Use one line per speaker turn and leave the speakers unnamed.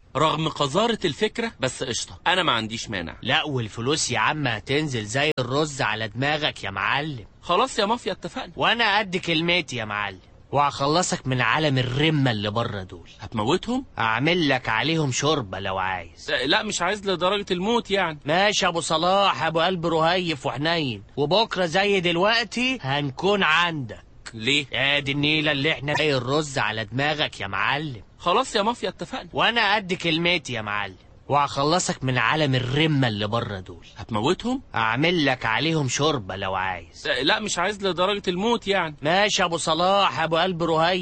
رغم قذارة الفكرة بس قشطة أنا ما عنديش مانع
لا والفلوس يا عم هتنزل زي الرز على دماغك يا معلم
خلاص يا مافيا اتفقنا
وانا قد كلمتي يا معلم وهخلصك من عالم الرمة اللي بره دول
هتموتهم؟
اعمل لك عليهم شوربة لو عايز
آه، لا مش عايز لدرجة الموت يعني
ماشي يا ابو صلاح ابو قلب رهيف وحنين وبكره زي دلوقتي هنكون عندك
ليه؟
ادي النيله اللي احنا زي الرز على دماغك يا معلم
خلاص يا مافيا اتفقنا
وانا قد كلمتي يا معلم وهخلصك من عالم الرمة اللي بره دول
هتموتهم؟
اعمل لك عليهم شوربة لو عايز
آه، لا مش عايز لدرجة الموت يعني
ماشي يا ابو صلاح ابو قلب رهيف